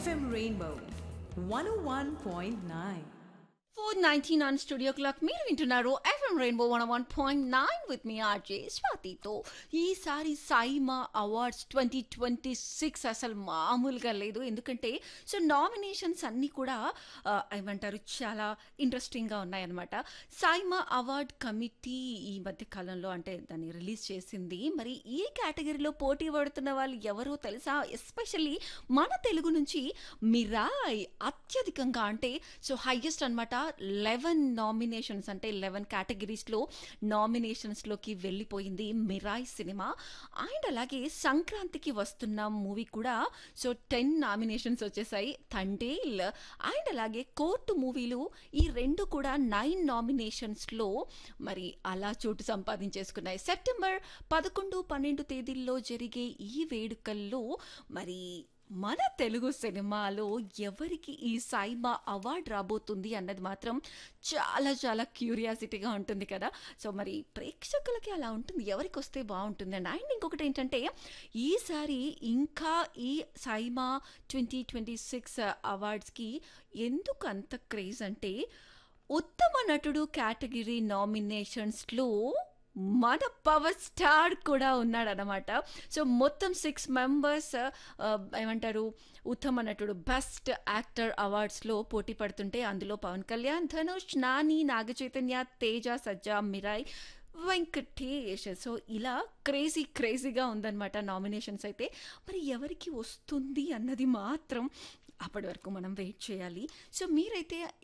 FM Rainbow 101.9. Four nineteen on studio clock మీరు వింటున్నారు FM Rainbow one one point nine with మీ RJ స్వాతితో ఈసారి SIIMA awards twenty twenty six అసలు మామూలుగా లేదు ఎందుకంటే సో నామినేషన్స్ అన్నీ కూడా ఆ, ఏమంటారు చాలా ఇంట్రెస్టింగ్గా ఉన్నాయన్నమాట సాయిమా అవార్డ్ కమిటీ ఈ మధ్య కాలంలో అంటే దాన్ని రిలీజ్ చేసింది మరి ఈ కేటగిరీలో పోటీ పడుతున్న వాళ్ళు ఎవరో తెలుసా ఎస్పెషల్లీ మన తెలుగు నుంచి మిరాయ్ అత్యధికంగా అంటే సో హైయెస్ట్ అన్నమాట లెవెన్ నామినేషన్స్ అంటే లెవెన్ కేటగిరీస్లో నామినేషన్స్లోకి వెళ్ళిపోయింది మిరాయ్ సినిమా అండ్ అలాగే సంక్రాంతికి వస్తున్న మూవీ కూడా సో టెన్ నామినేషన్స్ వచ్చేసాయి తండేల్ అండ్ అలాగే కోర్టు మూవీలు ఈ రెండు కూడా నైన్ నామినేషన్స్లో మరి అలా చోటు సంపాదించేసుకున్నాయి సెప్టెంబర్ పదకొండు పన్నెండు తేదీల్లో జరిగే ఈ వేడుకల్లో మరి మన తెలుగు సినిమాలో ఎవరికి ఈ సాయిబా అవార్డు రాబోతుంది అన్నది మాత్రం చాలా చాలా క్యూరియాసిటీగా ఉంటుంది కదా సో మరి ప్రేక్షకులకి అలా ఉంటుంది ఎవరికి వస్తే బాగుంటుంది అండ్ అండ్ ఇంకొకటి ఏంటంటే ఈసారి ఇంకా ఈ సాయిమా ట్వంటీ ట్వంటీ సిక్స్ అవార్డ్స్కి ఎందుకు అంత క్రేజ్ అంటే ఉత్తమ నటుడు కేటగిరీ నామినేషన్స్లో మన పవర్ స్టార్ కూడా ఉన్నాడనమాట సో మొత్తం సిక్స్ మెంబర్స్ ఏమంటారు ఉత్తమ నటుడు బెస్ట్ యాక్టర్ అవార్డ్స్లో పోటీ పడుతుంటే అందులో పవన్ కళ్యాణ్ ధనుష్ నాని నాగ చైతన్య తేజ సజ్జా మిరాయ్ వెంకటేష్ సో ఇలా క్రేజీ క్రేజీగా ఉందన్నమాట నామినేషన్స్ అయితే మరి ఎవరికి వస్తుంది అన్నది మాత్రం అప్పటి వరకు మనం వెయిట్ చేయాలి సో మీరైతే